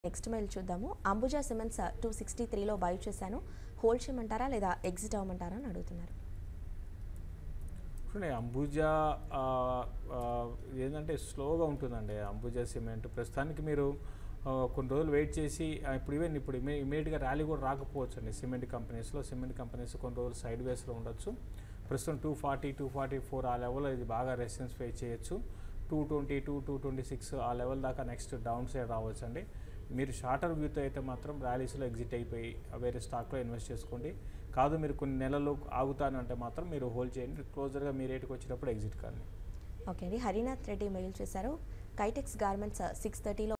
next mail చూద్దాము Ambuja cements two sixty త్రీలో buy చేశాను హోల్డ్ చేయమంటారా లేదా ఎగ్జిట్ అవ్వమంటారా అని అడుగుతున్నారు చూడండి అంబుజా ఆ, ఆ, ఏంటంటే స్లోగా ఉంటుందండి అంబుజా సిమెంట్ ప్రస్తుతానికి మీరు ఆ, కొన్ని రోజులు వెయిట్ చేసి ఆ, ఇప్పుడు ఈవెన్ ఇప్పుడు ఇమే ఇమీడియట్గా ర్యాలీ కూడా రాకపోవచ్చు అండి సిమెంట్ కంపెనీస్లో సిమెంట్ కంపెనీస్ కొన్ని రోజులు సైడ్ వేస్లో ఉండొచ్చు ప్రస్తుతం two forty two forty four ఆ లెవెల్లో ఇది బాగా రెసిస్టెన్స్ ఫేస్ చేయొచ్చు two twenty two two twenty six ఆ లెవెల్ దాకా నెక్స్ట్ డౌన్ సైడ్ రావచ్చు అండి మీరు షార్టర్ వ్యూతో అయితే మాత్రం ర్యాలీస్లో ఎగ్జిట్ అయిపోయి వేరే స్టాక్లో ఇన్వెస్ట్ చేసుకోండి కాదు మీరు కొన్ని నెలలు ఆగుతాను అంటే మాత్రం మీరు హోల్డ్ చేయండి క్లోజర్గా మీ రేటుకి వచ్చినప్పుడు ఎగ్జిట్ కానీ ఓకే అండి హరినాథ్ రెడ్డి మెయిల్ చేశారు కైటెక్స్ గార్మెంట్స్ సిక్స్ థర్టీలో